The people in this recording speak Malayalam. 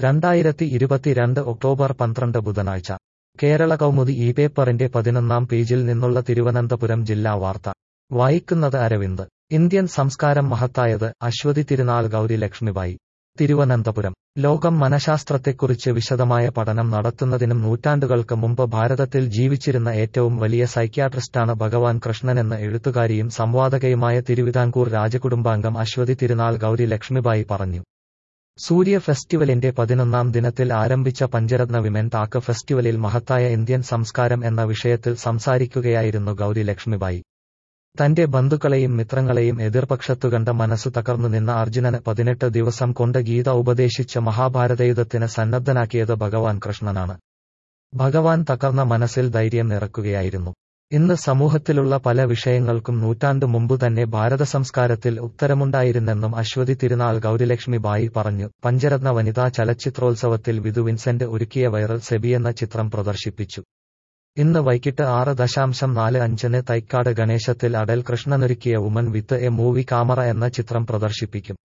രണ്ടായിരത്തി ഇരുപത്തിരണ്ട് ഒക്ടോബർ പന്ത്രണ്ട് ബുധനാഴ്ച കേരള കൗമുദി ഈ പേപ്പറിന്റെ പതിനൊന്നാം പേജിൽ നിന്നുള്ള തിരുവനന്തപുരം ജില്ലാ വാർത്ത വായിക്കുന്നത് അരവിന്ദ് ഇന്ത്യൻ സംസ്കാരം മഹത്തായത് അശ്വതി തിരുനാൾ ഗൗരി ലക്ഷ്മിബായി തിരുവനന്തപുരം ലോകം മനഃശാസ്ത്രത്തെക്കുറിച്ച് വിശദമായ പഠനം നടത്തുന്നതിനും നൂറ്റാണ്ടുകൾക്ക് മുമ്പ് ഭാരതത്തിൽ ജീവിച്ചിരുന്ന ഏറ്റവും വലിയ സൈക്യാട്രിസ്റ്റാണ് ഭഗവാൻ കൃഷ്ണനെന്ന് എഴുത്തുകാരിയും സംവാദകയുമായ തിരുവിതാംകൂർ രാജകുടുംബാംഗം അശ്വതി തിരുനാൾ ഗൗരി ലക്ഷ്മിബായി പറഞ്ഞു സൂര്യ ഫെസ്റ്റിവലിന്റെ പതിനൊന്നാം ദിനത്തിൽ ആരംഭിച്ച പഞ്ചരത്ന വിമൻ ടാക്ക് ഫെസ്റ്റിവലിൽ മഹത്തായ ഇന്ത്യൻ സംസ്കാരം എന്ന വിഷയത്തിൽ സംസാരിക്കുകയായിരുന്നു ഗൗരി ലക്ഷ്മിബായി തന്റെ ബന്ധുക്കളെയും മിത്രങ്ങളെയും എതിർപക്ഷത്തു കണ്ട മനസ്സു തകർന്നു നിന്ന അർജുനന് പതിനെട്ട് ദിവസം കൊണ്ട് ഗീത ഉപദേശിച്ച് മഹാഭാരതയുദ്ധത്തിന് സന്നദ്ധനാക്കിയത് ഭഗവാൻ കൃഷ്ണനാണ് ഭഗവാൻ തകർന്ന മനസ്സിൽ ധൈര്യം നിറക്കുകയായിരുന്നു ഇന്ന് സമൂഹത്തിലുള്ള പല വിഷയങ്ങൾക്കും നൂറ്റാണ്ടു മുമ്പു തന്നെ ഭാരത സംസ്കാരത്തിൽ ഉത്തരമുണ്ടായിരുന്നെന്നും അശ്വതി തിരുനാൾ ഗൗരിലക്ഷ്മി ബായി പറഞ്ഞു പഞ്ചരത്ന വനിതാ ചലച്ചിത്രോത്സവത്തിൽ വിധു വിൻസെന്റ് ഒരുക്കിയ വൈറൽ സെബി എന്ന ചിത്രം പ്രദർശിപ്പിച്ചു ഇന്ന് വൈകിട്ട് ആറ് ദശാംശം നാല് അഞ്ചിന് തൈക്കാട് ഗണേശത്തിൽ അടൽ കൃഷ്ണനൊരുക്കിയ woman with a movie camera എന്ന ചിത്രം പ്രദർശിപ്പിക്കും